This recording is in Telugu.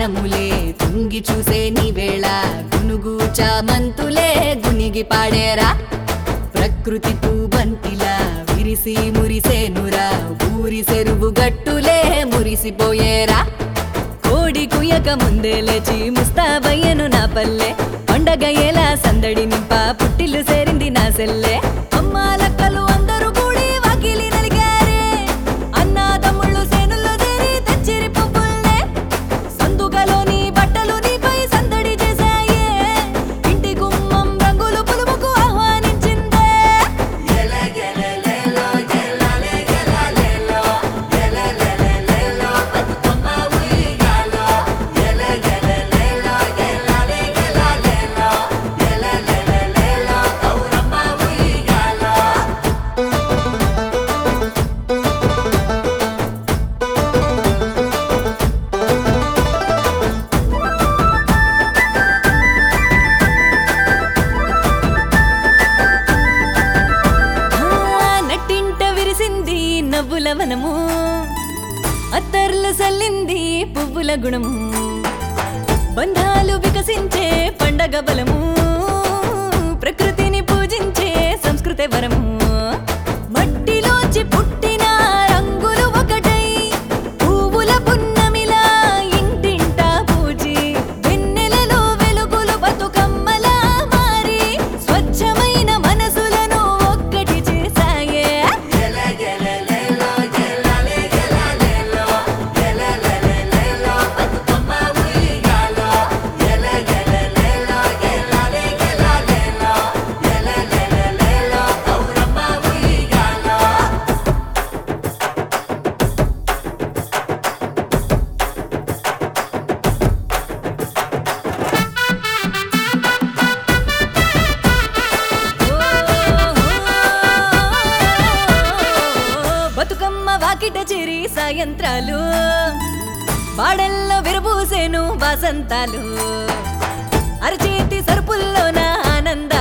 వనములే తుంగి చూసే నీ వేళ గునుగు చామంతులే గునిగి పాడేరా ప్రకృతి పూబంతిలా విరిసి మురిసేనురా ఊరి చెరువు గట్టులే మురిసిపోయేరా కోడి కుయక ముందే లేచి ముస్తాబయ్యను నా పల్లె పండగ ఎలా సందడి నింప పుట్టిల్లు సేరింది నా సెల్లె అమ్మాలక్కలు అందరూ కూడి వాకిలి నలిగారే అన్నా తమ్ముళ్ళు సేనుల్లో చేరి తెచ్చిరి పువ్వుల్నే సందుగలోని బట్టలు నీపై సందడి చేశాయే ఇంటి గుమ్మం రంగులు పులుముకు ఆహ్వానించిందే ఆ, నట్టింట విరిసింది నవ్వుల వనము అత్తర్లు సల్లింది పువ్వుల గుణము బంధాలు వికసించే పండగ బలము ప్రకృతిని పూజించే సంస్కృతి వరము మట్టిలోంచి పుట్టిన రంగులు ఒకటై పువ్వుల పున్నమిలా ఇంటింటా పూజి వెన్నెలలో వెలుగులు బతుకమ్మలా మారి స్వచ్ఛమైన మనసులను ఒక్కటి చేశాయే బతుకమ్మ వాకిట చేరి సాయంత్రాలు బాడల్లో విరబూసేను వాసంతాలు అరచేతి సరుపుల్లోన ఆనంద